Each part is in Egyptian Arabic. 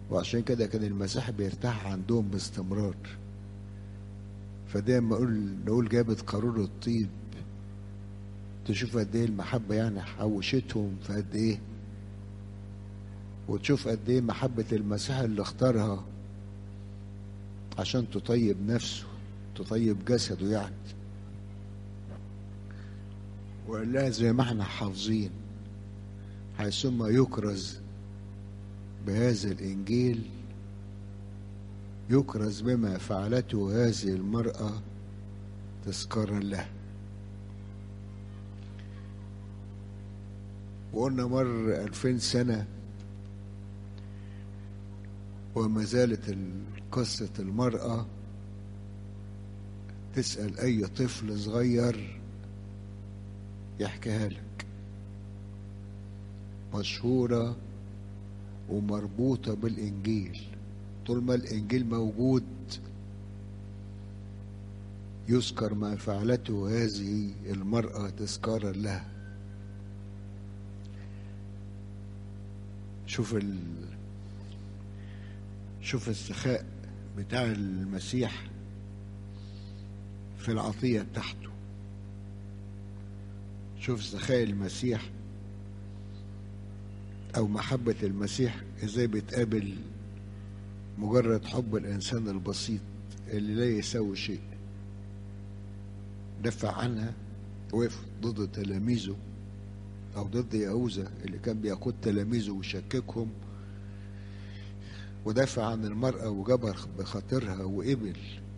وعشان كده كان المسيح بيرتاح عندهم باستمرار فدايما اقول نقول جابت قارور الطيب تشوف قد ايه المحبه يعني حوشتهم في قد ايه وتشوف قد ايه محبه المسيح اللي اختارها عشان تطيب نفسه تطيب جسده يعني وقال لها زي ما احنا حافظين حيثما يكرز بهذا الانجيل يكرز بما فعلته هذه المراه تذكارا له وقلنا مر ألفين سنة وما زالت قصة المرأة تسأل أي طفل صغير يحكيها لك مشهورة ومربوطة بالإنجيل طول ما الإنجيل موجود يذكر ما فعلته هذه المرأة تذكارا لها شوف ال... شوف السخاء بتاع المسيح في العطية بتاعته شوف سخاء المسيح أو محبة المسيح إزاي بتقابل مجرد حب الإنسان البسيط اللي لا يساوي شيء دفع عنها وقف ضد تلاميذه أو ضد يهوذا اللي كان بيقود تلاميذه ويشككهم ودافع عن المرأة وجبر بخاطرها وقبل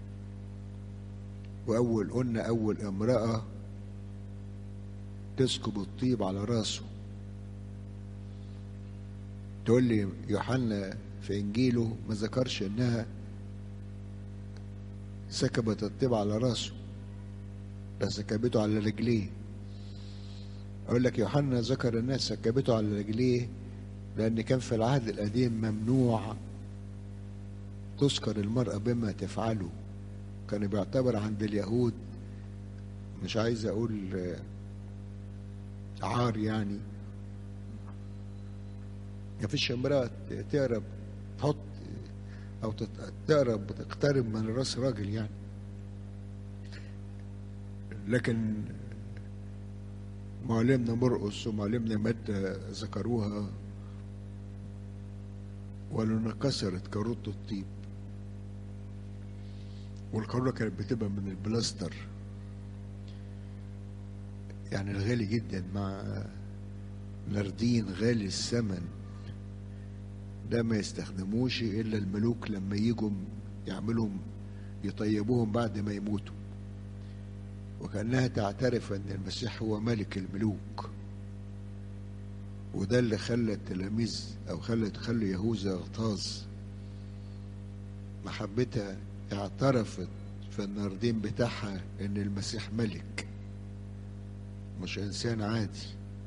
وأول قلنا أول امرأة تسكب الطيب على راسه تقول لي يوحنا في إنجيله ما ذكرش إنها سكبت الطيب على راسه ده سكبته على رجليه أقول لك يوحنا ذكر الناس سكبته على رجليه لأن كان في العهد القديم ممنوع تذكر المرأة بما تفعله كان بيعتبر عند اليهود مش عايز أقول عار يعني ما فيش امرأة تقرب تحط أو تقرب تقترب من راس راجل يعني لكن معلمنا مرقص ومعلمنا متى ذكروها ولو كسرت كاروت الطيب والقارورة كانت بتبقى من البلاستر يعني الغالي جدا مع نردين غالي الثمن ده ما يستخدموش الا الملوك لما يجوا يعملوا يطيبوهم بعد ما يموتوا وكانها تعترف ان المسيح هو ملك الملوك وده اللي خلى التلاميذ او خلى خلى يهوذا اغتاظ محبتها اعترفت في الناردين بتاعها ان المسيح ملك مش انسان عادي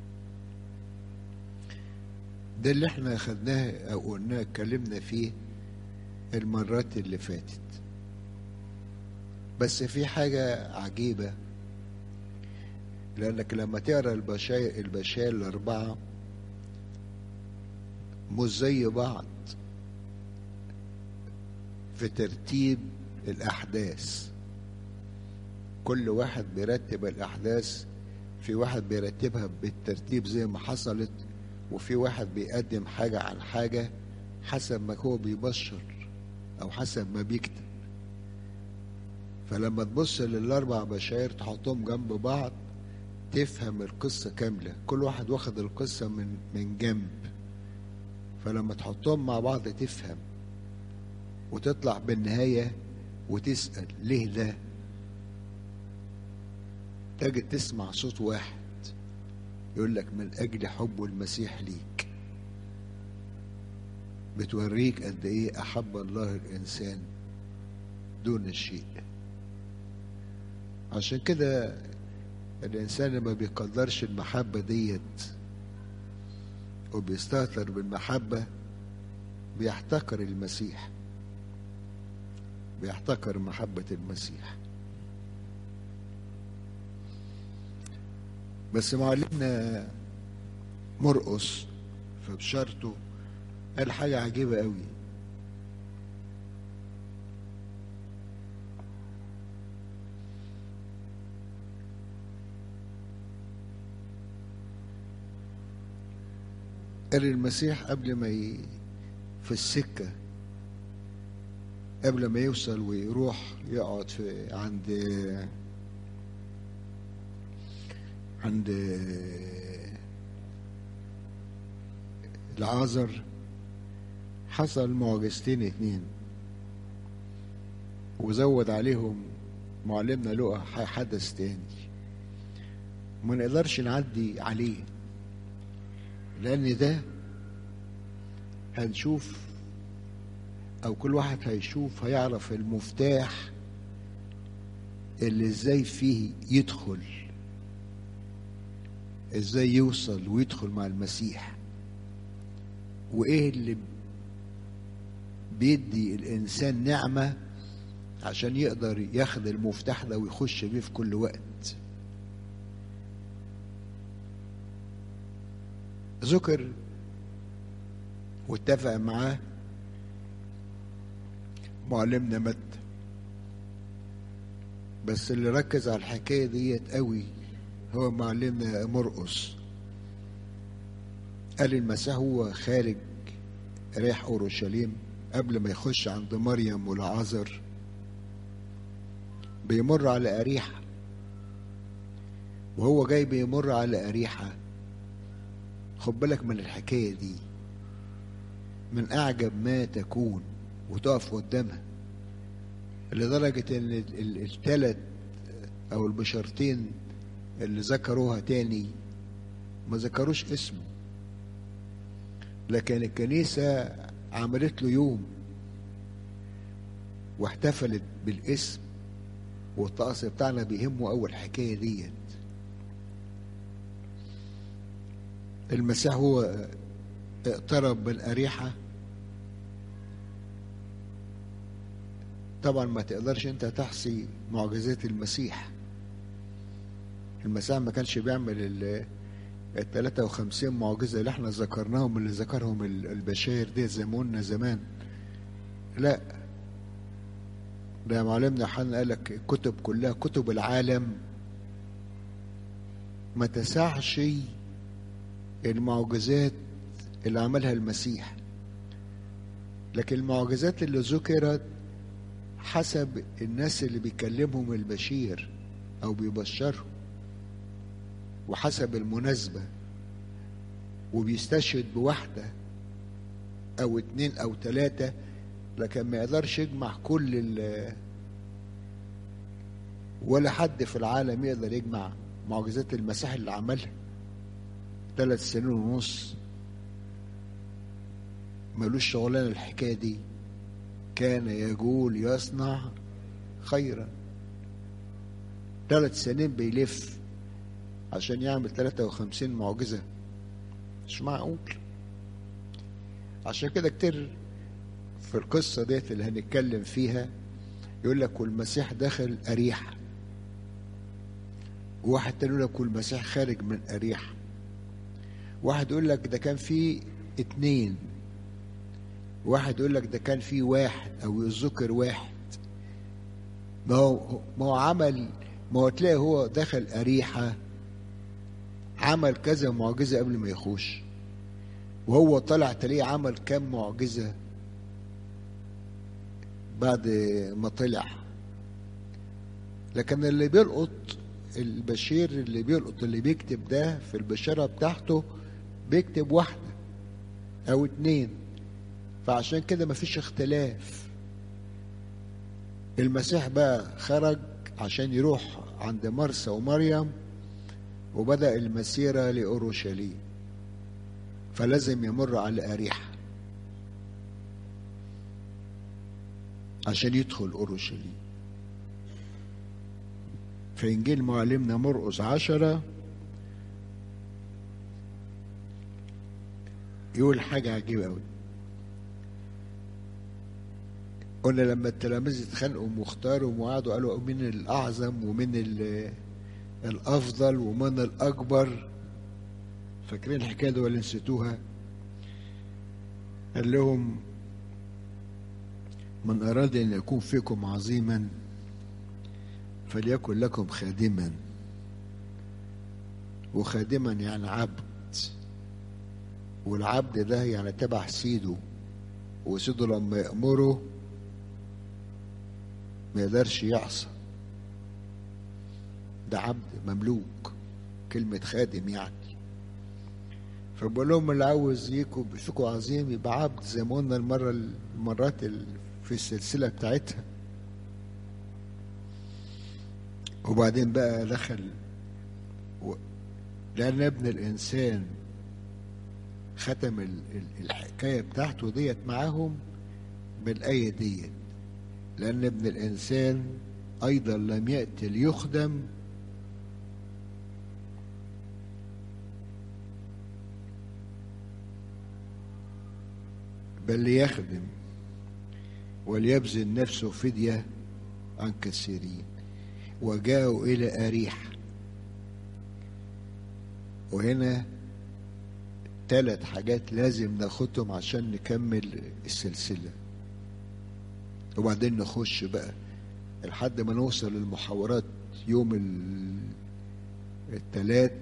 ده اللي احنا اخدناه او قلناه اتكلمنا فيه المرات اللي فاتت بس في حاجة عجيبة لأنك لما تقرا البشاير البشاير الأربعة مش زي بعض في ترتيب الأحداث كل واحد بيرتب الأحداث في واحد بيرتبها بالترتيب زي ما حصلت وفي واحد بيقدم حاجة عن حاجة حسب ما هو بيبشر أو حسب ما بيكتب فلما تبص للأربع بشاير تحطهم جنب بعض تفهم القصة كاملة كل واحد واخد القصة من من جنب فلما تحطهم مع بعض تفهم وتطلع بالنهاية وتسأل ليه ده تجد تسمع صوت واحد يقول لك من أجل حب المسيح ليك بتوريك قد إيه أحب الله الإنسان دون الشيء عشان كده الإنسان ما بيقدرش المحبة ديت وبيستهتر بالمحبة بيحتقر المسيح بيحتقر محبة المسيح بس معلمنا مرقص في بشارته قال حاجة عجيبة قوي قال المسيح قبل ما ي... في السكة قبل ما يوصل ويروح يقعد في عند عند العازر حصل معجزتين اتنين وزود عليهم معلمنا لقى حدث تاني ما نقدرش نعدي عليه لان ده هنشوف او كل واحد هيشوف هيعرف المفتاح اللي ازاي فيه يدخل ازاي يوصل ويدخل مع المسيح وايه اللي بيدي الانسان نعمه عشان يقدر ياخد المفتاح ده ويخش بيه في كل وقت ذكر واتفق معاه معلمنا متى بس اللي ركز على الحكايه ديت قوي هو معلمنا مرقس قال المسيح هو خارج رايح اورشليم قبل ما يخش عند مريم والعذر بيمر على أريحة وهو جاي بيمر على أريحة خد بالك من الحكاية دي من أعجب ما تكون وتقف قدامها لدرجة إن الثلاث أو البشرتين اللي ذكروها تاني ما ذكروش اسمه لكن الكنيسة عملت له يوم واحتفلت بالاسم والطقس بتاعنا بيهمه أول الحكاية ديت المسيح هو اقترب من أريحة طبعا ما تقدرش انت تحصي معجزات المسيح المسيح ما كانش بيعمل ال ال 53 معجزه اللي احنا ذكرناهم اللي ذكرهم البشاير دي زي ما قلنا زمان لا ده معلمنا حنا قال لك الكتب كلها كتب العالم ما تسعش المعجزات اللي عملها المسيح لكن المعجزات اللي ذكرت حسب الناس اللي بيكلمهم البشير او بيبشرهم وحسب المناسبة وبيستشهد بواحدة او اتنين او تلاتة لكن ما يقدرش يجمع كل ال ولا حد في العالم يقدر يجمع معجزات المسيح اللي عملها ثلاث سنين ونص ملوش شغلانه الحكايه دي كان يقول يصنع خيرا ثلاث سنين بيلف عشان يعمل 53 معجزة مش معقول عشان كده كتير في القصة ديت اللي هنتكلم فيها يقول لك والمسيح دخل أريحة وواحد تاني يقول لك والمسيح خارج من أريحة واحد يقول لك ده كان في اتنين واحد يقول لك ده كان في واحد او يذكر واحد ما هو ما هو عمل ما هو تلاقي هو دخل أريحة عمل كذا معجزة قبل ما يخش وهو طلع تلاقيه عمل كام معجزة بعد ما طلع لكن اللي بيلقط البشير اللي بيلقط اللي بيكتب ده في البشارة بتاعته بيكتب واحدة أو اتنين فعشان كده مفيش اختلاف المسيح بقى خرج عشان يروح عند مرسى ومريم وبدأ المسيرة لأورشليم فلازم يمر على أريحة عشان يدخل أورشليم في إنجيل معلمنا مرقس عشرة يقول حاجة عجيبة أوي قلنا لما التلاميذ اتخانقوا واختاروا وقعدوا قالوا مين الأعظم ومين الأفضل ومن الأكبر فاكرين الحكاية دي ولا نسيتوها؟ قال لهم من أراد أن يكون فيكم عظيما فليكن لكم خادما وخادما يعني عبد والعبد ده يعني تبع سيده وسيده لما يأمره ما يقدرش يعصى ده عبد مملوك كلمة خادم يعني فبقول لهم اللي عاوز يكون فيكم عظيم يبقى عبد زي ما قلنا المرة المرات في السلسلة بتاعتها وبعدين بقى دخل و... لأن ابن الإنسان ختم الحكاية بتاعته ديت معاهم بالآية ديت لأن ابن الإنسان أيضا لم يأتي ليخدم بل ليخدم وليبذل نفسه فدية عن كثيرين وجاءوا إلى أريح وهنا ثلاث حاجات لازم ناخدهم عشان نكمل السلسلة وبعدين نخش بقى لحد ما نوصل للمحاورات يوم الثلاث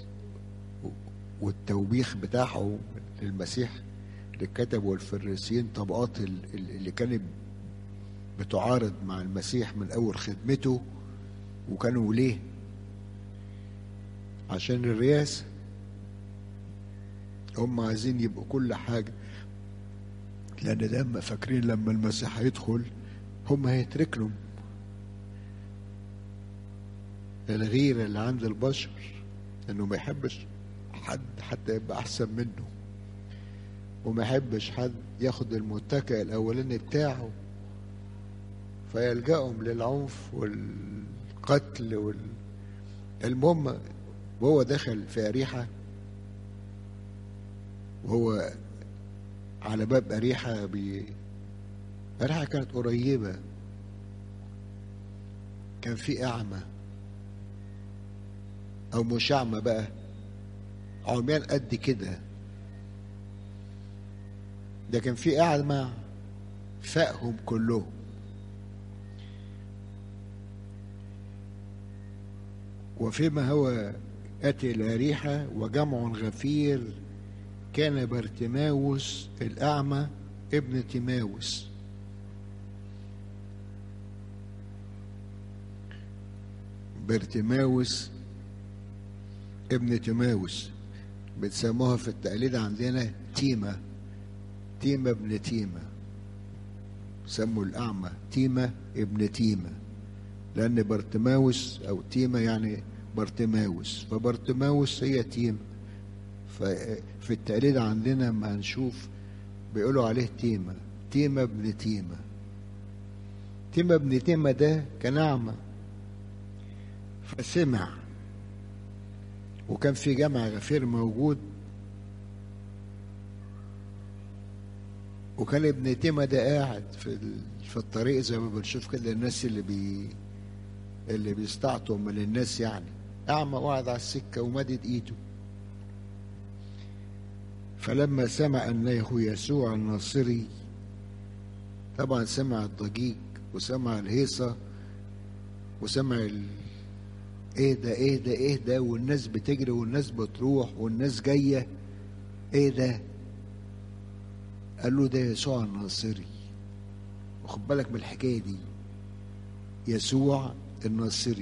والتوبيخ بتاعه للمسيح للكتب والفريسيين طبقات اللي كانت بتعارض مع المسيح من أول خدمته وكانوا ليه عشان الرئاسة هم عايزين يبقوا كل حاجة لأن لما فاكرين لما المسيح هيدخل هم هيتركلهم الغيرة اللي عند البشر انه ما يحبش حد حتى يبقى احسن منه وما يحبش حد ياخد المتكئ الاولاني بتاعه فيلجأهم للعنف والقتل وال المهم وهو دخل في أريحة وهو على باب أريحة بي أريحة كانت قريبة كان في أعمى أو مش أعمى بقى عميان قد كده ده كان في أعمى فاقهم كلهم وفيما هو أتي إلى ريحة وجمع غفير كان بارتماوس الأعمى ابن تيماوس بارتماوس ابن تيماوس بتسموها في التقليد عندنا تيمة تيمة ابن تيمة سموا الأعمى تيمة ابن تيمة لأن بارتماوس أو تيمة يعني بارتماوس فبارتماوس هي تيمة ففي التقليد عندنا ما نشوف بيقولوا عليه تيمة تيمة ابن تيمة تيمة ابن تيمة ده كان أعمى فسمع وكان في جمع غفير موجود وكان ابن تيمة ده قاعد في في الطريق زي ما بنشوف كده الناس اللي بي اللي بيستعطوا من الناس يعني أعمى وقعد على السكة ومدد إيده فلما سمع أنه يسوع الناصري طبعا سمع الضجيج وسمع الهيصة وسمع ال... ايه ده ايه ده ايه ده والناس بتجري والناس بتروح والناس جاية ايه ده قال له ده يسوع الناصري وخد بالك من الحكاية دي يسوع الناصري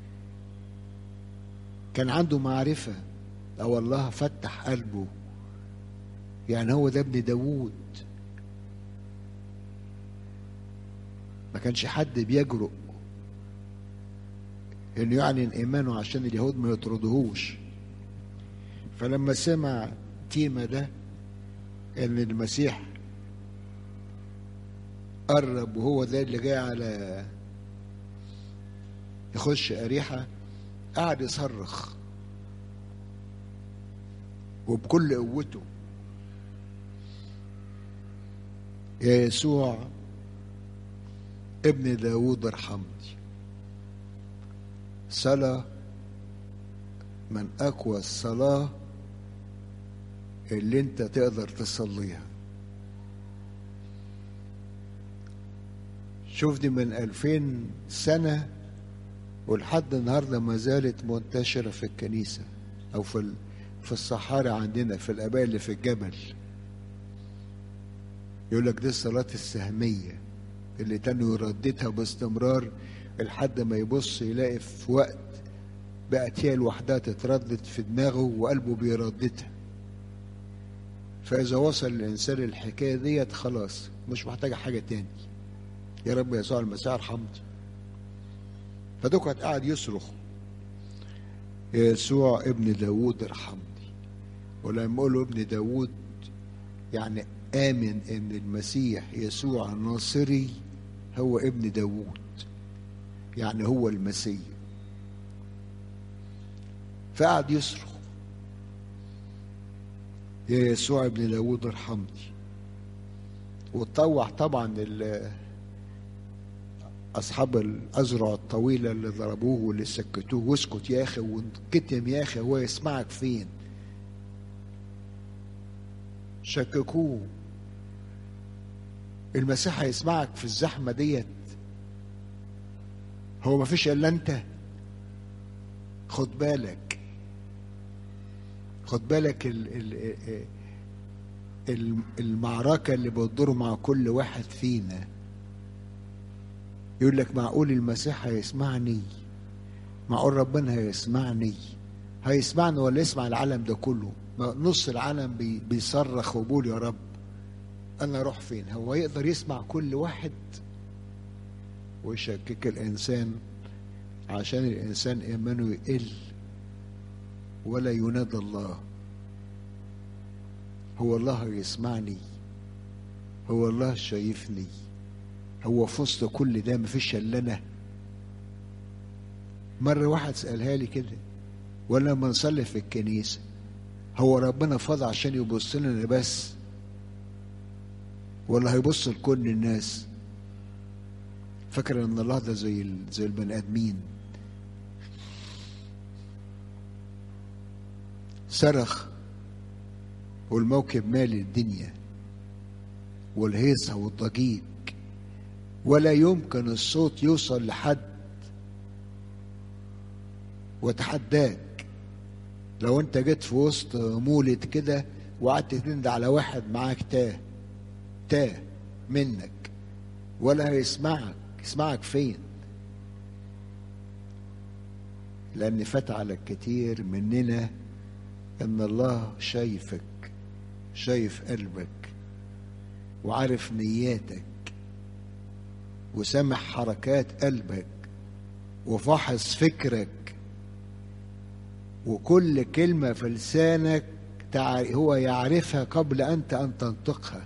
كان عنده معرفة أو الله فتح قلبه يعني هو ده ابن داوود ما كانش حد بيجرؤ انه يعلن ايمانه عشان اليهود ما يطردهوش فلما سمع تيما ده ان المسيح قرب وهو ده اللي جاي على يخش أريحة قعد يصرخ وبكل قوته يا يسوع ابن داود ارحمني صلاة من أقوى الصلاة اللي انت تقدر تصليها شوف دي من ألفين سنة ولحد النهاردة ما زالت منتشرة في الكنيسة أو في في الصحارى عندنا في الآباء اللي في الجبل يقول لك دي الصلاة السهمية اللي تاني يرددها باستمرار لحد ما يبص يلاقي في وقت بقت هي لوحدها تتردد في دماغه وقلبه بيرددها فإذا وصل الإنسان الحكاية ديت خلاص مش محتاجة حاجة تاني يا رب يسوع المسيح ارحمني فدوكت قاعد يصرخ يا يسوع ابن داوود ارحمني ولما يقولوا ابن داوود يعني آمن إن المسيح يسوع الناصري هو ابن داوود يعني هو المسيح فقعد يصرخ يا يسوع ابن داوود ارحمني وتطوع طبعا اصحاب الازرع الطويله اللي ضربوه واللي سكتوه واسكت يا اخي وانكتم يا اخي هو يسمعك فين شككوه المسيح هيسمعك في الزحمه ديت هو ما فيش الا انت خد بالك خد بالك ال ال المعركة اللي بتدور مع كل واحد فينا يقول لك معقول المسيح هيسمعني معقول ربنا هيسمعني هيسمعني ولا يسمع العالم ده كله نص العالم بي بيصرخ وبيقول يا رب انا اروح فين هو يقدر يسمع كل واحد ويشكك الانسان عشان الانسان ايمانه يقل ولا ينادى الله هو الله يسمعني هو الله شايفني هو في وسط كل ده مفيش الا انا مرة واحد سألها لي كده ولا لما نصلي في الكنيسة هو ربنا فاضي عشان يبص لنا بس ولا هيبص لكل الناس فاكر ان الله ده زي زي البني ادمين صرخ والموكب مالي الدنيا والهيصة والضجيج ولا يمكن الصوت يوصل لحد واتحداك لو انت جيت في وسط مولد كده وقعدت تند على واحد معاك تاه تاه منك ولا هيسمعك يسمعك فين لان فات على الكتير مننا ان الله شايفك شايف قلبك وعارف نياتك وسامع حركات قلبك وفحص فكرك وكل كلمة في لسانك هو يعرفها قبل أنت أن تنطقها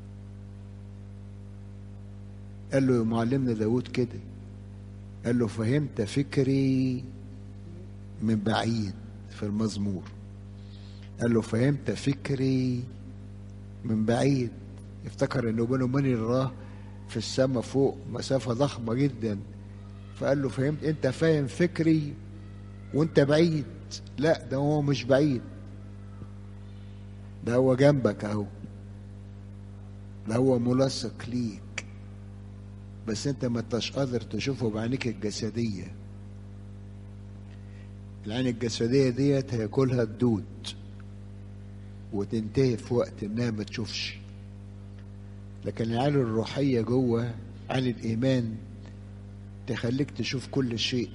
قال له يا معلمنا داود كده قال له فهمت فكري من بعيد في المزمور قال له فهمت فكري من بعيد افتكر انه بينه وبين الله في السماء فوق مسافة ضخمة جدا فقال له فهمت انت فاهم فكري وانت بعيد لا ده هو مش بعيد ده هو جنبك اهو ده هو ملصق ليك بس انت ما انتش قادر تشوفه بعينيك الجسدية العين الجسدية ديت هياكلها الدود وتنتهي في وقت انها ما تشوفش لكن العين الروحية جوه عين الإيمان تخليك تشوف كل شيء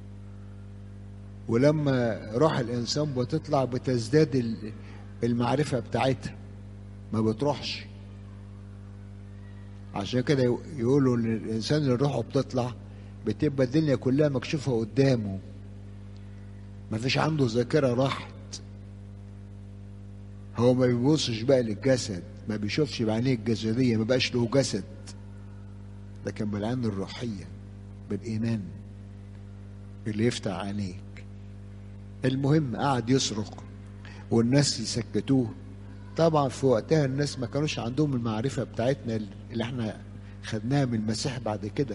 ولما روح الإنسان بتطلع بتزداد المعرفة بتاعتها ما بتروحش عشان كده يقولوا ان الانسان اللي روحه بتطلع بتبقى الدنيا كلها مكشوفه قدامه ما فيش عنده ذاكره راحت هو ما بيبصش بقى للجسد ما بيشوفش بعينيه الجسديه ما بقاش له جسد لكن بالعين الروحيه بالايمان اللي يفتح عينيك المهم قعد يصرخ والناس يسكتوه طبعا في وقتها الناس ما كانوش عندهم المعرفة بتاعتنا اللي احنا خدناها من المسيح بعد كده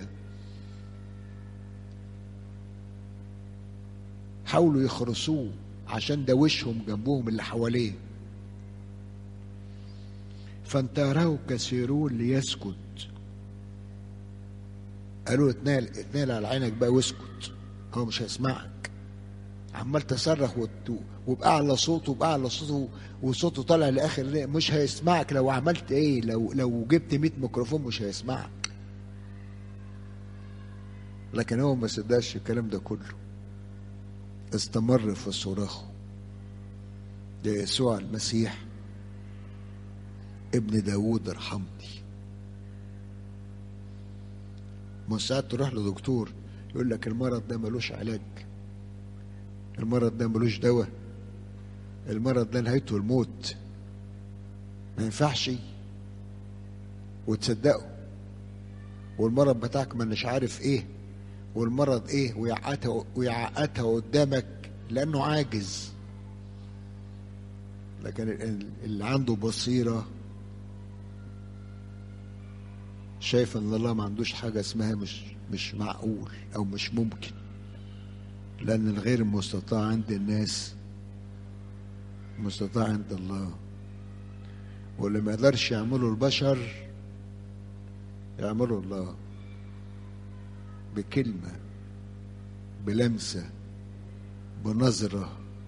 حاولوا يخرسوه عشان ده وشهم جنبهم اللي حواليه فانتهره كثيرون ليسكت قالوا اتنال اتنال على عينك بقى واسكت هو مش هيسمعك عمال تصرخ وبأعلى صوت وبأعلى صوت وصوته طالع لآخر مش هيسمعك لو عملت ايه لو لو جبت 100 ميكروفون مش هيسمعك لكن هو ما صدقش الكلام ده كله استمر في صراخه ده يسوع المسيح ابن داوود ارحمني ما ساعات تروح لدكتور يقول لك المرض ده ملوش علاج المرض ده ملوش دواء المرض ده نهايته الموت ما ينفعش وتصدقه والمرض بتاعك ما مش عارف ايه والمرض ايه ويعقدها ويعقدها قدامك لانه عاجز لكن اللي عنده بصيره شايف ان الله ما عندوش حاجه اسمها مش مش معقول او مش ممكن لان الغير مستطاع عند الناس مستطاع عند الله واللي ما يقدرش يعمله البشر يعمله الله بكلمه بلمسه بنظره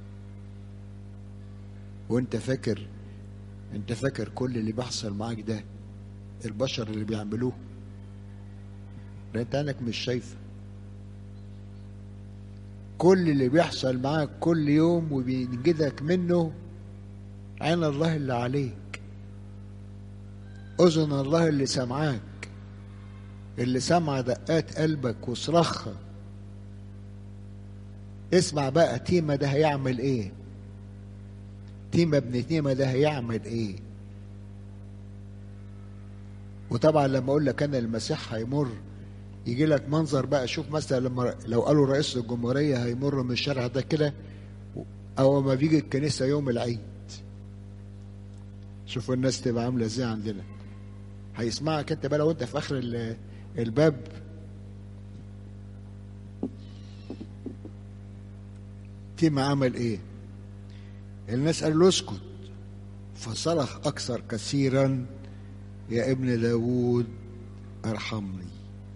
وانت فاكر انت فاكر كل اللي بيحصل معاك ده البشر اللي بيعملوه ده انت عينك مش شايفه كل اللي بيحصل معاك كل يوم وبينجدك منه عين الله اللي عليك اذن الله اللي سمعاك اللي سمع دقات قلبك وصرخها اسمع بقى تيما ده هيعمل ايه تيما ابن تيما ده هيعمل ايه وطبعا لما اقول لك انا المسيح هيمر يجي لك منظر بقى شوف مثلا لما لو قالوا رئيس الجمهوريه هيمر من الشارع ده كده او ما بيجي الكنيسه يوم العيد شوفوا الناس تبقى عامله ازاي عندنا هيسمعك انت بقى لو انت في اخر الباب تيما عمل ايه الناس قال له اسكت فصرخ اكثر كثيرا يا ابن داوود ارحمني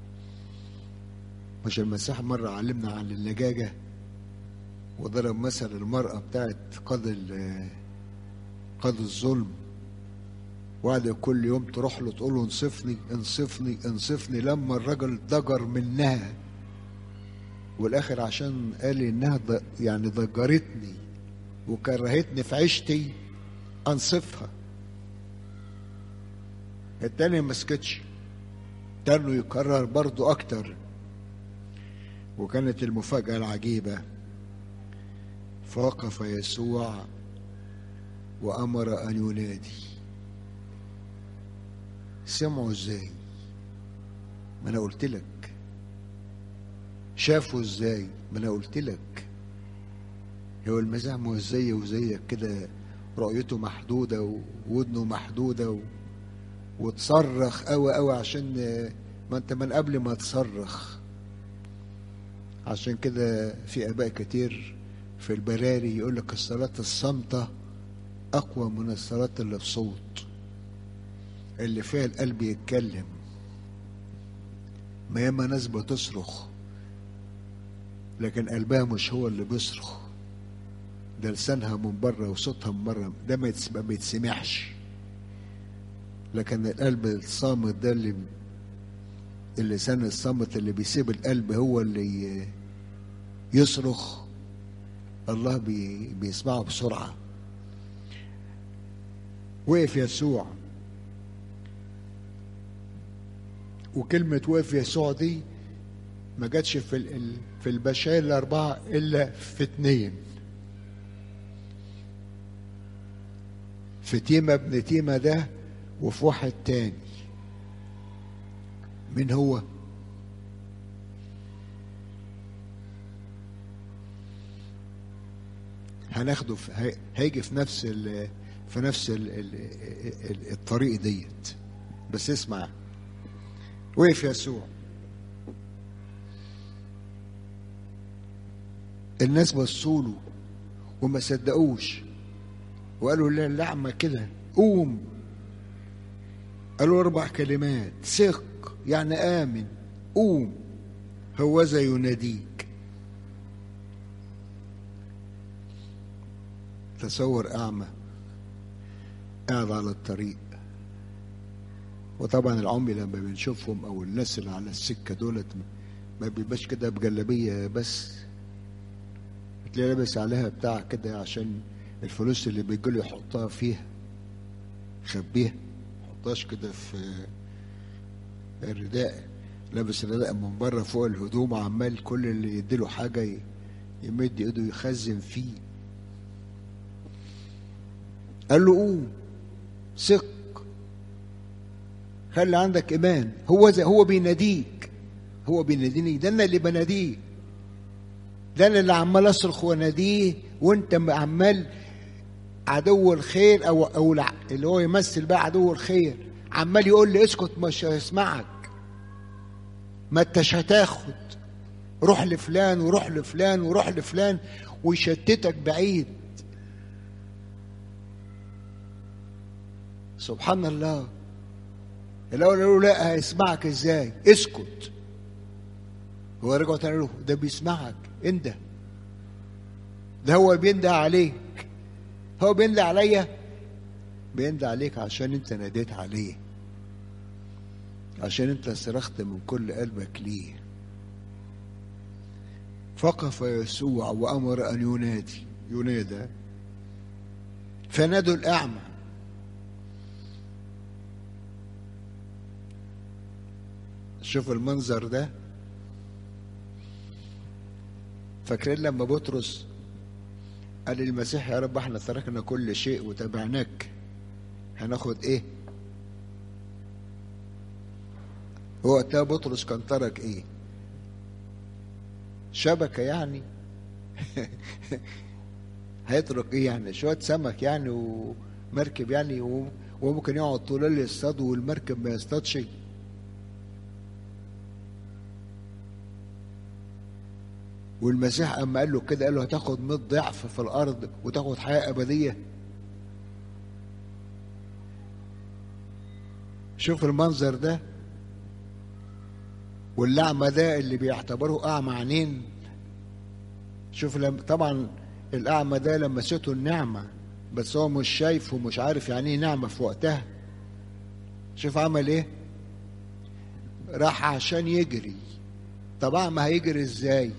مش المسيح مرة علمنا عن اللجاجة وضرب مثل المرأة بتاعت قاضي قاضي الظلم وقعد كل يوم تروح له تقول له انصفني انصفني انصفني لما الراجل ضجر منها والاخر عشان قال انها يعني ضجرتني وكرهتني في عيشتي انصفها التاني ما سكتش تاني يكرر برضو اكتر وكانت المفاجأة العجيبة فوقف يسوع وأمر أن ينادي سمعوا ازاي ما انا قلت لك شافوا ازاي ما انا قلت لك هو المزاح ما هو زي وزيك كده رؤيته محدوده وودنه محدوده و... وتصرخ قوي قوي عشان ما انت من قبل ما تصرخ عشان كده في اباء كتير في البراري يقول لك الصلاه الصامته اقوى من الصلاه اللي بصوت اللي فيها القلب يتكلم ما ياما ناس بتصرخ لكن قلبها مش هو اللي بيصرخ ده لسانها من بره وصوتها من بره ده ما يتسمعش لكن القلب الصامت ده اللي اللسان الصامت اللي بيسيب القلب هو اللي يصرخ الله بي بيسمعه بسرعة وقف يسوع وكلمة وقف يسوع دي ما جاتش في في البشائر الأربعة إلا في اتنين في تيما ابن تيما ده وفي واحد تاني مين هو هناخده في هيجي في نفس ال في نفس ال ال الطريق ديت بس اسمع وقف يسوع الناس بصوا له وما صدقوش وقالوا لا اللعمة كده قوم قالوا أربع كلمات ثق يعني آمن قوم هوذا يناديك تصور أعمى قاعد على الطريق وطبعا العمي لما بنشوفهم أو الناس اللي على السكة دولت ما بيبقاش كده بجلابية بس تلاقيه لابس عليها بتاع كده عشان الفلوس اللي بيجيله يحطها فيها يخبيها يحطهاش كده في الرداء لابس الرداء من بره فوق الهدوم عمال كل اللي يديله حاجة ي- يمد ايده يخزن فيه قال له قوم ثق خلي عندك ايمان هو زي هو بيناديك هو بيناديني ده انا اللي بناديه ده انا اللي عمال اصرخ واناديه وانت عمال عدو الخير او او الع- اللي هو يمثل بقى عدو الخير عمال يقول لي اسكت مش هيسمعك ما انتش هتاخد روح لفلان وروح لفلان وروح لفلان ويشتتك بعيد سبحان الله الاول قالوا لا هيسمعك ازاي اسكت هو رجعوا تاني له ده بيسمعك انت ده هو بينده عليك هو بينده عليا بينده عليك عشان انت ناديت عليه عشان انت صرخت من كل قلبك ليه فقف يسوع وامر ان ينادي ينادى فنادوا الاعمى شوف المنظر ده فاكرين لما بطرس قال للمسيح يا رب احنا تركنا كل شيء وتبعناك هناخد ايه هو وقتها بطرس كان ترك ايه شبكة يعني هيترك ايه يعني شوية سمك يعني ومركب يعني و- وممكن يقعد طول الليل يصطاد والمركب ما يصطادش والمسيح اما قال له كده قال له هتاخد 100 ضعف في الارض وتاخد حياه ابديه شوف المنظر ده والأعمى ده اللي بيعتبره أعمى عينين شوف لما طبعا الأعمى ده لمسته النعمة بس هو مش شايف ومش عارف يعني ايه نعمة في وقتها شوف عمل ايه راح عشان يجري طب أعمى هيجري ازاي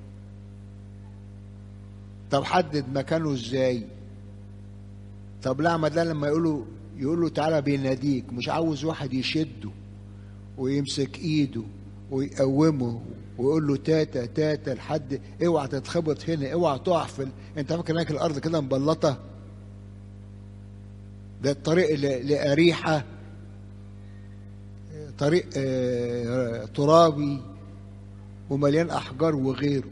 طب حدد مكانه ازاي طب الأعمى ده لما يقوله يقول له تعالى بيناديك مش عاوز واحد يشده ويمسك ايده ويقومه ويقول له تاتا تاتا لحد اوعى تتخبط هنا اوعى تقع في ال... انت فاكر هناك الارض كده مبلطه ده الطريق ل- لأريحة طريق آه، ترابي ومليان أحجار وغيره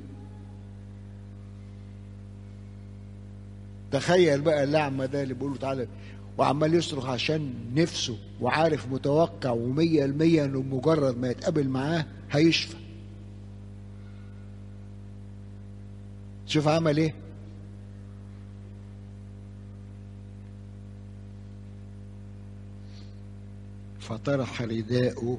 تخيل بقى الأعمى ده اللي بيقول له تعالى وعمال يصرخ عشان نفسه وعارف متوقع ومية المية انه مجرد ما يتقابل معاه هيشفى شوف عمل ايه فطرح رداءه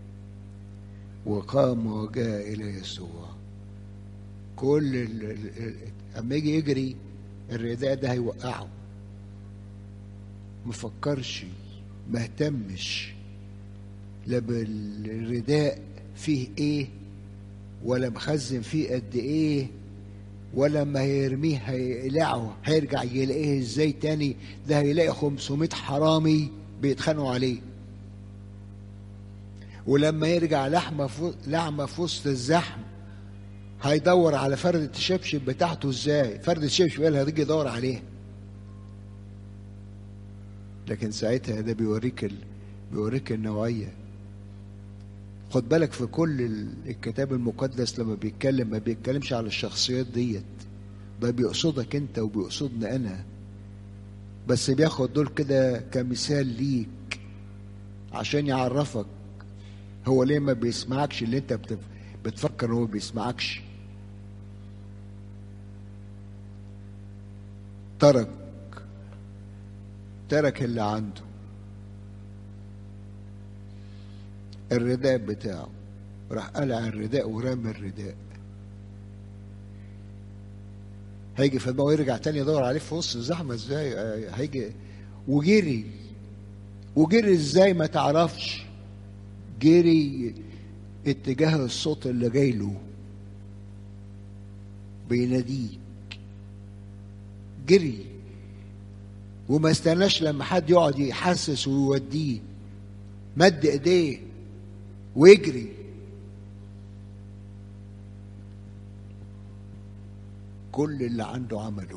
وقام وجاء الى يسوع كل ال- ال- ال- اما يجي يجري الرداء ده هيوقعه مفكرش ما اهتمش لا بالرداء فيه ايه ولا مخزن فيه قد ايه ولا ما هيرميه هيقلعه هيرجع يلاقيه ازاي تاني ده هيلاقي 500 حرامي بيتخانقوا عليه ولما يرجع لحمة في لحمة في وسط الزحم هيدور على فردة الشبشب بتاعته ازاي فردة الشبشب اللي هتيجي يدور عليها لكن ساعتها ده بيوريك ال... بيوريك النوعية خد بالك في كل ال- الكتاب المقدس لما بيتكلم ما بيتكلمش على الشخصيات ديت ده بيقصدك انت وبيقصدني انا بس بياخد دول كده كمثال ليك عشان يعرفك هو ليه ما بيسمعكش اللي انت بتف... بتفكر ان هو بيسمعكش ترك ترك اللي عنده الرداء بتاعه راح قلع الرداء ورمى الرداء هيجي في دماغه يرجع تاني يدور عليه في وسط الزحمه ازاي آه، هيجي وجري وجري ازاي ما تعرفش جري اتجاه الصوت اللي جاي له بيناديك جري وما استناش لما حد يقعد يحسس ويوديه مد ايديه ويجري كل اللي عنده عمله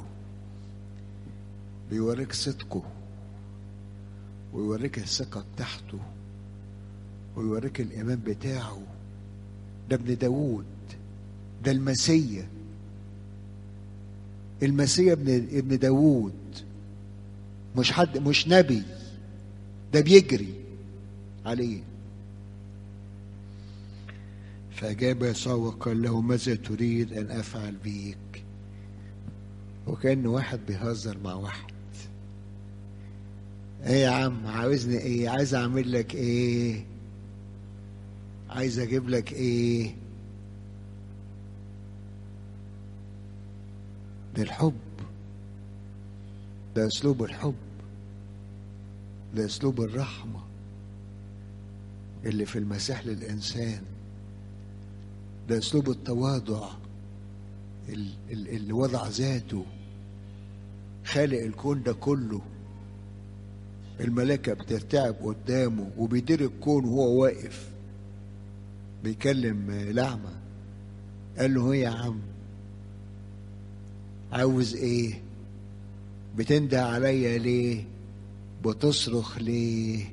بيوريك صدقه ويوريك الثقة بتاعته ويوريك الإيمان بتاعه ده ابن داوود ده المسيا المسيا ابن ابن داوود مش حد مش نبي ده بيجري عليه فأجاب يسوع وقال له ماذا تريد أن أفعل بيك وكأن واحد بيهزر مع واحد ايه يا عم عاوزني ايه عايز اعمل لك ايه عايز اجيب لك ايه ده الحب ده اسلوب الحب ده اسلوب الرحمه اللي في المسيح للانسان ده اسلوب التواضع ال- ال- اللي وضع ذاته خالق الكون ده كله الملائكة بترتعب قدامه وبيدير الكون وهو واقف بيكلم لعمة قال له ايه يا عم عاوز ايه بتنده عليا ليه بتصرخ ليه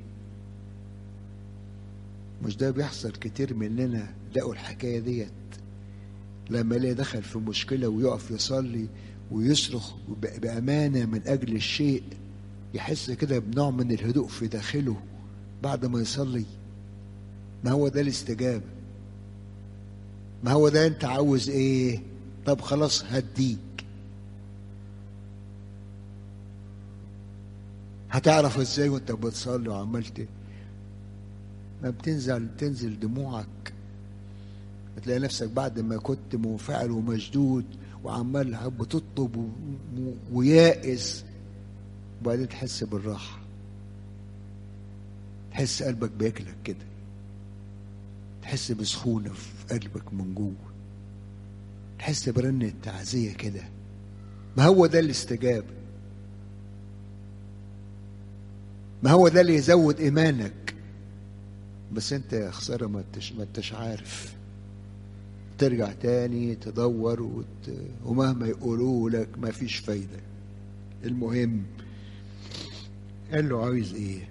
مش ده بيحصل كتير مننا لقوا الحكاية ديت لما يلاقي دخل في مشكلة ويقف يصلي ويصرخ ب- بأمانة من أجل الشيء يحس كده بنوع من الهدوء في داخله بعد ما يصلي ما هو ده الاستجابة ما هو ده انت عاوز ايه طب خلاص هديك هتعرف ازاي وانت بتصلي وعملت ما بتنزل تنزل دموعك هتلاقي نفسك بعد ما كنت منفعل ومشدود وعمال بتطلب و- و- ويائس وبعدين تحس بالراحة تحس قلبك بياكلك كده تحس بسخونة في قلبك من جوه تحس برنة تعزية كده ما هو ده الاستجابة ما هو ده اللي يزود إيمانك بس انت يا خسارة ما انتش ما انتش عارف ترجع تاني تدور وت... ومهما يقولوا لك ما فيش فايدة المهم قال له عايز ايه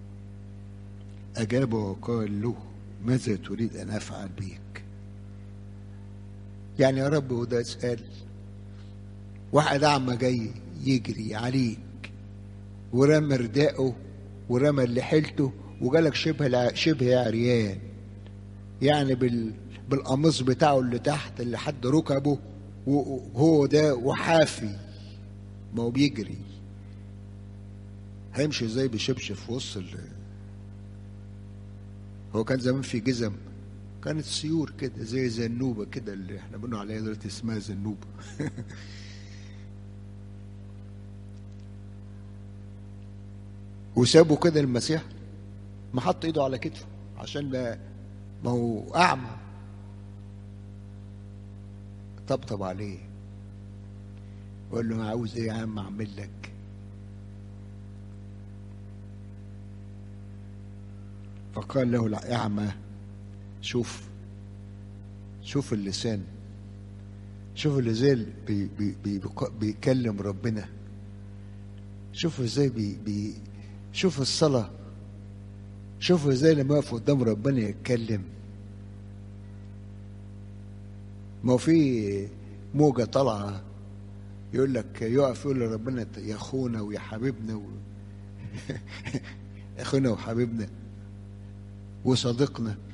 اجاب وقال له ماذا تريد ان افعل بيك يعني يا رب وده سؤال واحد اعمى جاي يجري عليك ورمى رداءه ورمى اللي حيلته وجالك شبه الع- شبه عريان يعني بال بالقميص بتاعه اللي تحت اللي حد ركبه وهو ده وحافي ما هو بيجري هيمشي ازاي بشبشب في وسط ال- هو كان زمان في جزم كانت سيور كده زي زنوبة كده اللي احنا بنقول عليها دلوقتي اسمها زنوبة وسابوا كده المسيح ما حط ايده على كتفه عشان ما ما هو اعمى طبطب عليه وقال له عاوز ايه يا عم اعمل لك فقال له الأعمى شوف شوف اللسان شوف اللي زي ال- بي بي بي بيكلم ربنا شوف ازاي بي بي شوف الصلاة شوف ازاي لما يقف قدام ربنا يتكلم ما هو في موجة طالعة يقول لك يقف يقول لربنا يا اخونا ويا حبيبنا و... اخونا وحبيبنا وصديقنا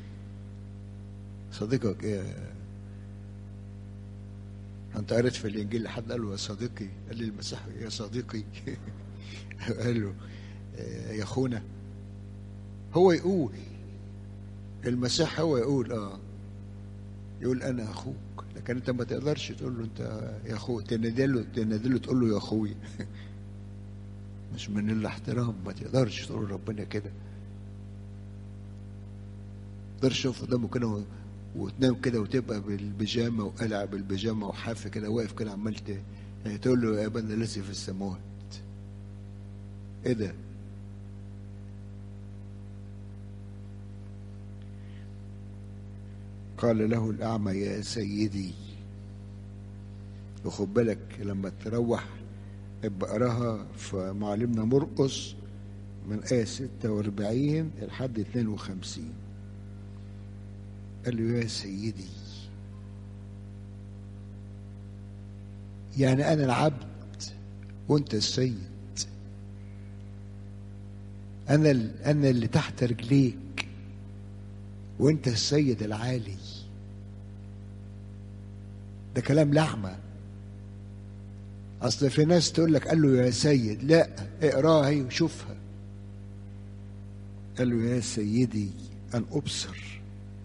صديقك ايه انت قريت في الانجيل حد قال له يا صديقي قال لي المسيح يا صديقي قال له آه، يا اخونا هو يقول المسيح هو يقول اه يقول انا اخوك لكن انت ما تقدرش تقول له انت يا اخو تنادله تنادله تقول له يا اخوي مش من الاحترام ما تقدرش تقول ربنا كده تقدرش تقف قدامه كده و- وتنام كده وتبقى بالبيجامه وقلع بالبيجامه وحافي كده واقف كده عمال ت- تقول له يا ابن الذي في السماوات ايه ده؟ قال له الأعمى يا سيدي وخد بالك لما تروح ابقى اقراها في معلمنا مرقس من آية 46 لحد 52 قال له يا سيدي يعني أنا العبد وأنت السيد أنا ال- أنا اللي تحت رجليك وأنت السيد العالي ده كلام لعمة أصل في ناس تقول لك قال له يا سيد لا اقراها هي وشوفها قال له يا سيدي أن أبصر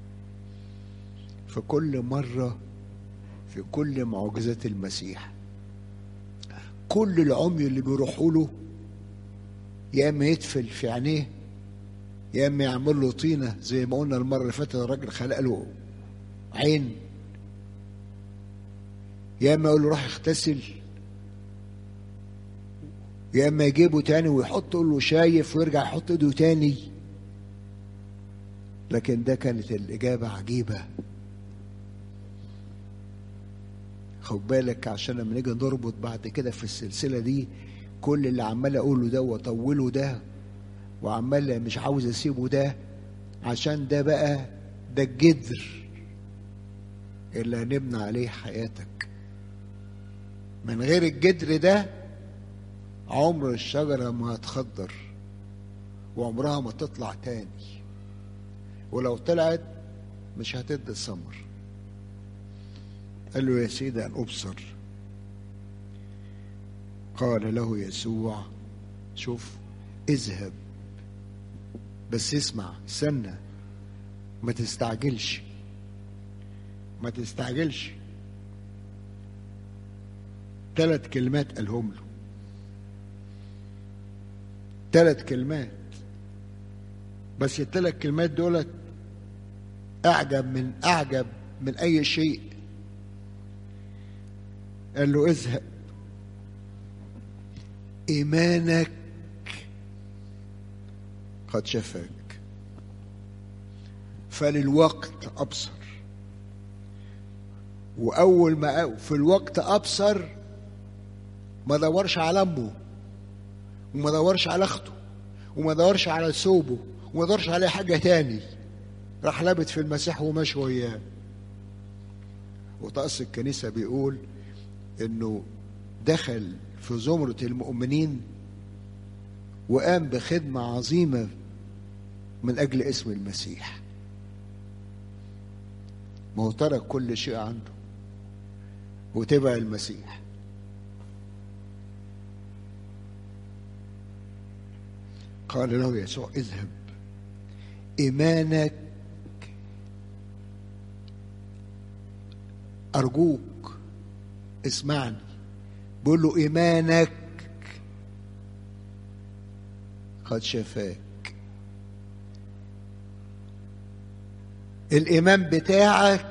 في كل مرة في كل معجزات المسيح كل العمي اللي بيروحوا له يا اما يدفل في عينيه يا اما يعمل له طينه زي ما قلنا المره اللي فاتت الراجل خلق له عين يا اما يقول له روح اغتسل يا اما يجيبه تاني ويحط له شايف ويرجع يحط ايده تاني لكن ده كانت الاجابه عجيبه خد بالك عشان لما نيجي نربط بعد كده في السلسله دي كل اللي عمال اقوله ده واطوله ده وعمال مش عاوز اسيبه ده عشان ده بقى ده الجذر اللي هنبني عليه حياتك من غير الجذر ده عمر الشجرة ما هتخضر وعمرها ما تطلع تاني ولو طلعت مش هتدي ثمر قال له يا سيدي أن أبصر قال له يسوع شوف اذهب بس اسمع استنى ما تستعجلش ما تستعجلش ثلاث كلمات قالهم له ثلاث كلمات بس الثلاث كلمات دولت اعجب من اعجب من اي شيء قال له اذهب ايمانك قد شفاك فللوقت ابصر واول ما في الوقت ابصر ما دورش على امه وما دورش على اخته وما دورش على ثوبه وما دورش على حاجه تاني راح لابت في المسيح وماشي وياه وطقس الكنيسه بيقول انه دخل في زمرة المؤمنين وقام بخدمة عظيمة من أجل اسم المسيح ما هو ترك كل شيء عنده وتبع المسيح قال له يسوع اذهب إيمانك أرجوك اسمعني بيقول له إيمانك قد شفاك الإيمان بتاعك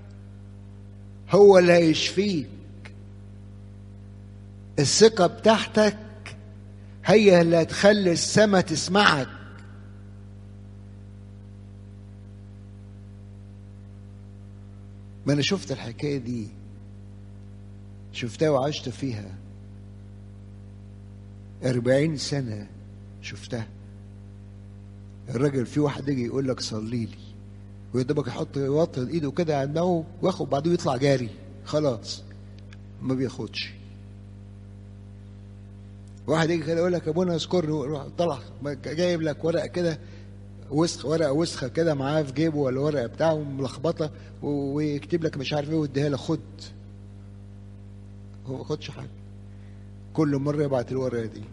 هو اللي هيشفيك الثقة بتاعتك هي اللي هتخلي السما تسمعك ما أنا شفت الحكاية دي شفتها وعشت فيها أربعين سنة شفتها الراجل في واحد يجي يقول لك صلي لي ويدبك يحط يوطي ايده كده على دماغه وياخد بعدين يطلع جاري خلاص ما بياخدش واحد يجي كده يقول لك ابونا اذكرني ويروح طلع جايب لك ورقه كده وسخ ورقه وسخه كده معاه في جيبه ولا ورقه بتاعه ملخبطه ويكتب لك مش عارف ايه ويديها لك خد هو ما خدش حاجه كل مره يبعت الورقه دي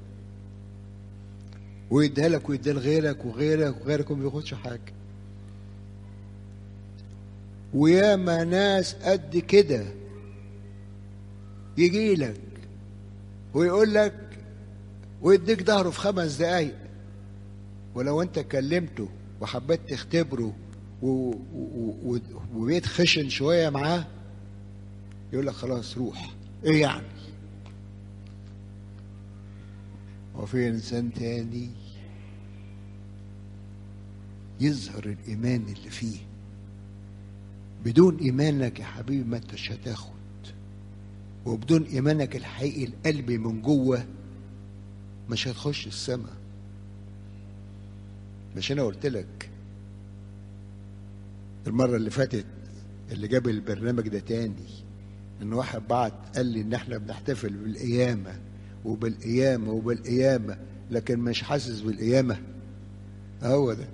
ويديها لك ويديها لغيرك وغيرك وغيرك وما بياخدش حاجه وياما ناس قد كده يجي لك ويقول لك ويديك ظهره في خمس دقايق ولو انت كلمته وحبيت تختبره و... و... و... وبقيت خشن شويه معاه يقول لك خلاص روح ايه يعني وفي انسان تاني يظهر الايمان اللي فيه بدون ايمانك يا حبيبي ما انتش هتاخد وبدون ايمانك الحقيقي القلبي من جوه مش هتخش السماء مش انا قلت لك المره اللي فاتت اللي جاب البرنامج ده تاني ان واحد بعت قال لي ان احنا بنحتفل بالقيامه وبالقيامه وبالقيامه لكن مش حاسس بالقيامه هو ده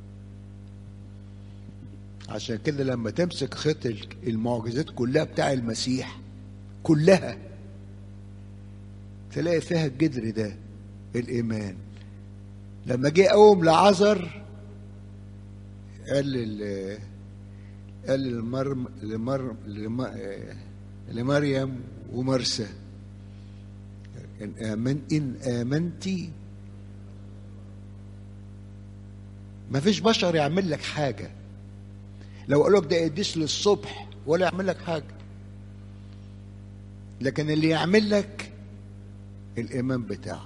عشان كده لما تمسك خط المعجزات كلها بتاع المسيح كلها تلاقي فيها الجدر ده الايمان لما جه قوم لعذر قال لل قال للمرم لمر لم لمريم ومرسى إن آمن إن آمنتي ما فيش بشر يعمل لك حاجة لو قالوا لك ده قديس للصبح ولا يعمل لك حاجة لكن اللي يعمل لك الإيمان بتاعك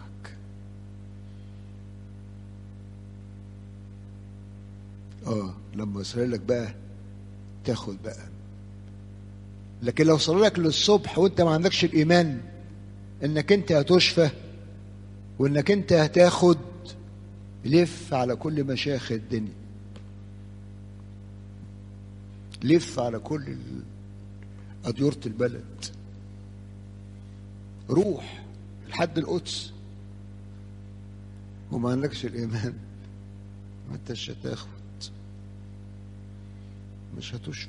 اه لما يصير لك بقى تاخد بقى لكن لو صار لك للصبح وانت ما عندكش الايمان انك انت هتشفى وانك انت هتاخد لف على كل مشايخ الدنيا لف على كل أديرة البلد روح لحد القدس وما عندكش الإيمان ما انتش هتاخد مش هتشفى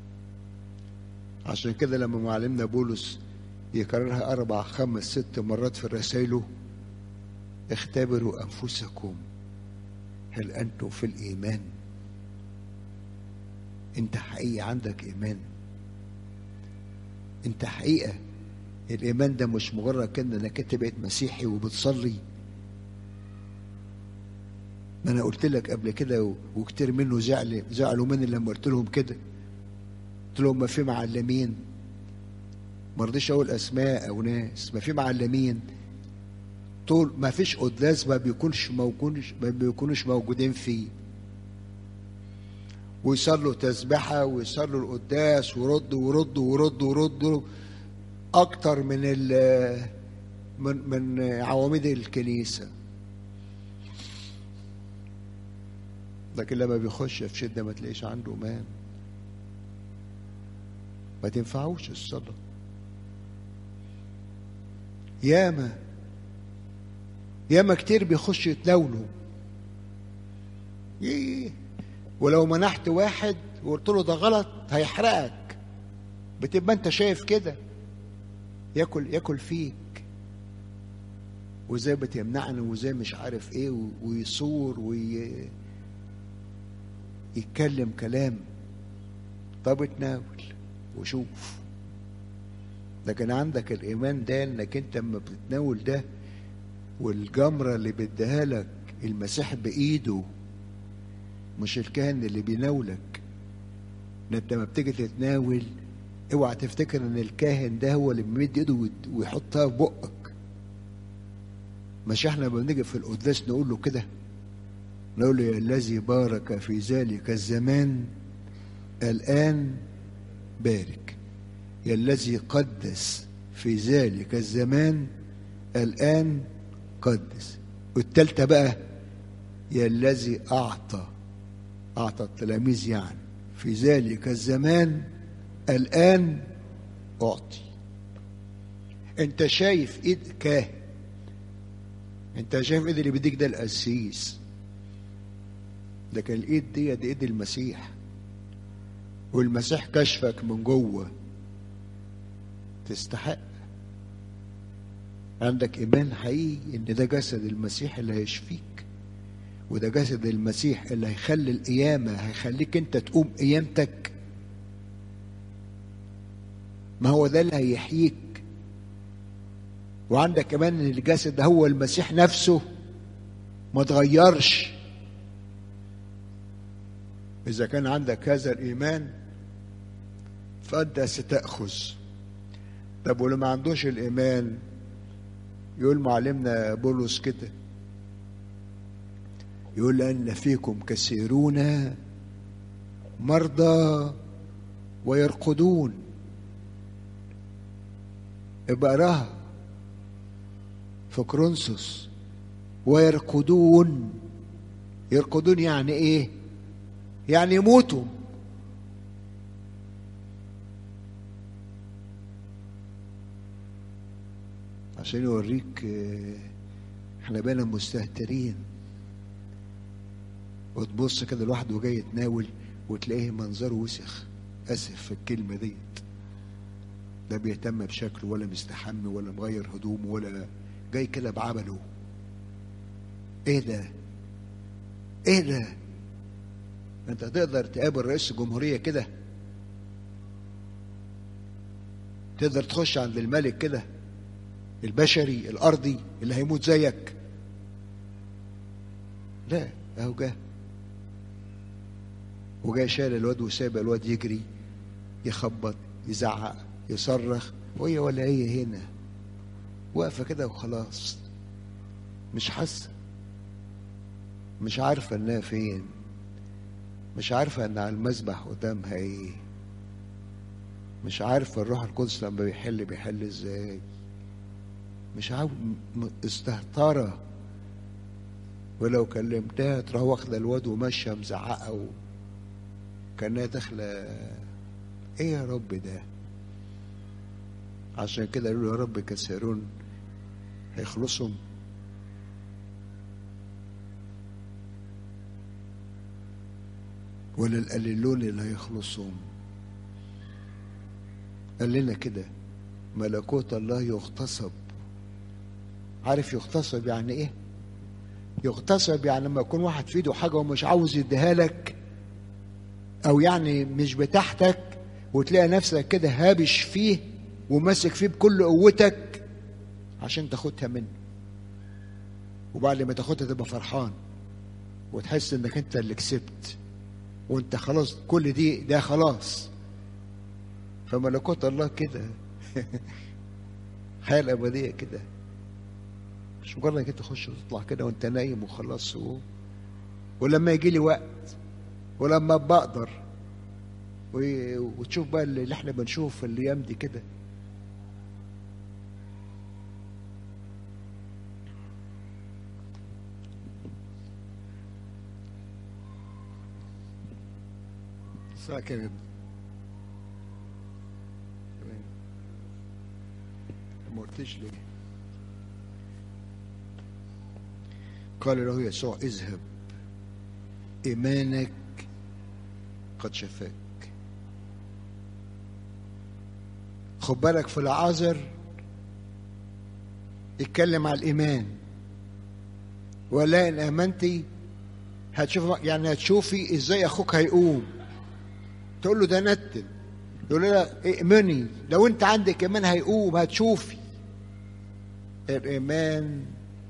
عشان كده لما معلمنا بولس يكررها أربع خمس ست مرات في رسائله اختبروا أنفسكم هل أنتم في الإيمان أنت حقيقي عندك إيمان أنت حقيقة الإيمان ده مش مجرد كده إنك أنت بقيت مسيحي وبتصلي ما أنا قلت لك قبل كده وكتير منه زعل زعلوا مني لما قلت لهم كده قلت لهم ما في معلمين ما رضيش اقول اسماء او ناس ما في معلمين طول ما فيش قداس ما بيكونش موجودش ما بيكونوش موجودين فيه ويصلوا تسبحة ويصلوا القداس وردوا وردوا وردوا وردوا أكتر من ال من من عواميد الكنيسة لكن لما بيخش في شدة ما تلاقيش عنده مان ما تنفعوش الصلاة ياما ياما كتير بيخش يتلونوا إيه ولو منحت واحد وقلت له ده غلط هيحرقك بتبقى انت شايف كده ياكل ياكل فيك وازاي بتمنعني وازاي مش عارف ايه ويصور وي يتكلم كلام طب اتناول وشوف لكن عندك الايمان ده انك انت لما بتتناول ده والجمره اللي بيديها لك المسيح بايده مش الكاهن اللي بيناولك ان انت لما بتيجي تتناول اوعى تفتكر ان الكاهن ده هو اللي بيمد ايده ويحطها في بقك مش احنا لما بنيجي في القداس نقول له كده نقول له يا الذي بارك في ذلك الزمان الان بارك يا الذي قدس في ذلك الزمان الآن قدس والتالتة بقى يا الذي أعطى أعطى التلاميذ يعني في ذلك الزمان الآن أعطي أنت شايف إيد كاهن أنت شايف إيد اللي بيديك ده القسيس لكن الإيد دي دي إيد المسيح والمسيح كشفك من جوه تستحق عندك ايمان حقيقي ان ده جسد المسيح اللي هيشفيك وده جسد المسيح اللي هيخلي القيامه هيخليك انت تقوم قيامتك ما هو ده اللي هيحييك وعندك كمان ان الجسد ده هو المسيح نفسه ما تغيرش اذا كان عندك هذا الايمان فانت ستاخذ طب ولو ما عندوش الايمان يقول معلمنا بولس كده يقول لأن فيكم كثيرون مرضى ويرقدون ابقى راها في كرونسوس ويرقدون يرقدون يعني ايه يعني يموتوا عشان يوريك احنا بقينا مستهترين وتبص كده الواحد وجاي يتناول وتلاقيه منظره وسخ اسف في الكلمه ديت لا بيهتم بشكله ولا مستحمي ولا مغير هدومه ولا جاي كده بعبله ايه ده ايه ده انت تقدر تقابل رئيس الجمهوريه كده تقدر تخش عند الملك كده البشري الارضي اللي هيموت زيك لا اهو جه وجاي شال الواد وساب الواد يجري يخبط يزعق يصرخ وهي ولا هي هنا واقفه كده وخلاص مش حاسه مش عارفه انها فين مش عارفه ان على المذبح قدامها ايه مش عارفه الروح القدس لما بيحل بيحل ازاي مش عارف استهترة ولو كلمتها تروح واخده الواد وماشيه مزعقه و... كانها داخله ايه يا رب ده عشان كده قالوا يا رب كثيرون هيخلصهم ولا القليلون اللي هيخلصهم قال لنا كده ملكوت الله يغتصب عارف يغتصب يعني ايه يغتصب يعني لما يكون واحد في ايده حاجه ومش عاوز يديها لك او يعني مش بتاعتك وتلاقي نفسك كده هابش فيه وماسك فيه بكل قوتك عشان تاخدها منه وبعد ما تاخدها تبقى فرحان وتحس انك انت اللي كسبت وانت خلاص كل دي ده خلاص فملكوت الله كده حياة الأبدية كده مش مجرد انك انت تخش وتطلع كده وانت نايم وخلاص و... ولما يجي لي وقت ولما بقدر و... وتشوف بقى اللي احنا بنشوف في الايام دي كده الساعة كام ما قلتش ليه قال له يسوع اذهب ايمانك قد شفاك خد بالك في العذر اتكلم على الايمان ولا ان امنتي هتشوف يعني هتشوفي ازاي اخوك هيقوم تقول له ده نتن يقول لها ائمني لو انت عندك ايمان هيقوم هتشوفي الايمان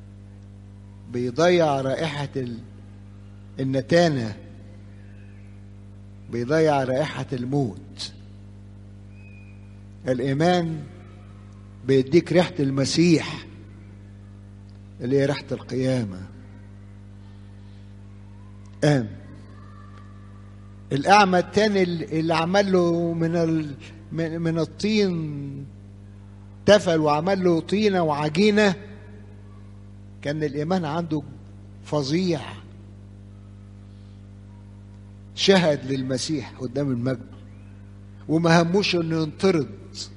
بيضيع رائحة النتانة بيضيع رائحة الموت الإيمان بيديك ريحة المسيح اللي هي ريحة القيامة قام الأعمى التاني اللي عمل له من ال... من الطين تفل وعمل له طينة وعجينة كان الإيمان عنده فظيع شهد للمسيح قدام المجد وما هموش انه ينطرد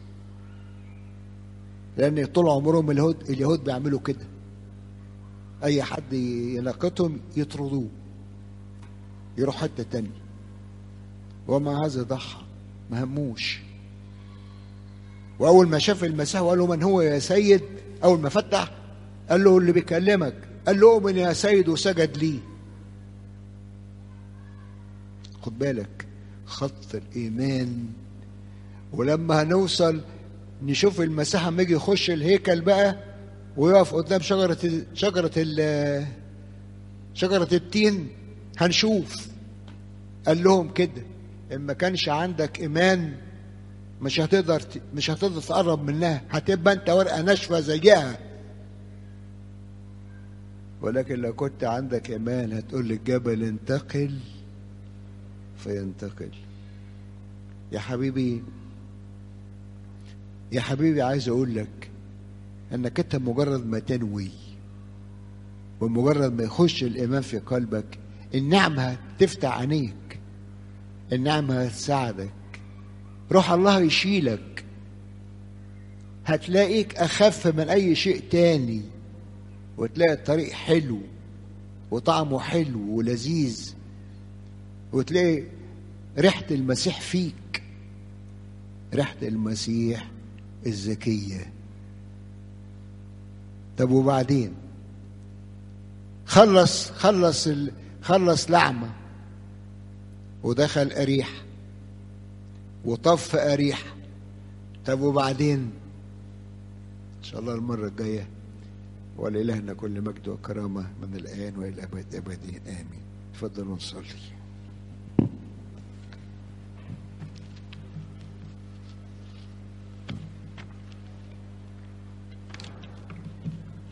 لان طول عمرهم اليهود اليهود بيعملوا كده اي حد يلاقتهم يطردوه يروح حته تانية ومع هذا ضحى ما هموش واول ما شاف المسيح وقال له من هو يا سيد اول ما فتح قال له اللي بيكلمك قال له اؤمن يا سيد وسجد لي خد بالك خط الايمان ولما هنوصل نشوف المسيح لما يجي يخش الهيكل بقى ويقف قدام شجرة ال- شجرة ال- شجرة التين هنشوف قال لهم كده إن ما كانش عندك إيمان مش هتقدر ت- مش هتقدر تقرب منها هتبقى أنت ورقة ناشفة زيها ولكن لو كنت عندك إيمان هتقول للجبل انتقل فينتقل يا حبيبي يا حبيبي عايز اقول لك انك انت مجرد ما تنوي ومجرد ما يخش الايمان في قلبك النعمه تفتح عينيك النعمه هتساعدك روح الله يشيلك هتلاقيك اخف من اي شيء تاني وتلاقي الطريق حلو وطعمه حلو ولذيذ وتلاقي ريحه المسيح فيك ريحه المسيح الذكيه طب وبعدين خلص خلص ال... خلص لعمة ودخل أريح وطف أريح طب وبعدين إن شاء الله المرة الجاية ولإلهنا كل مجد وكرامة من الآن وإلى أبد أبدين آمين تفضلوا نصلي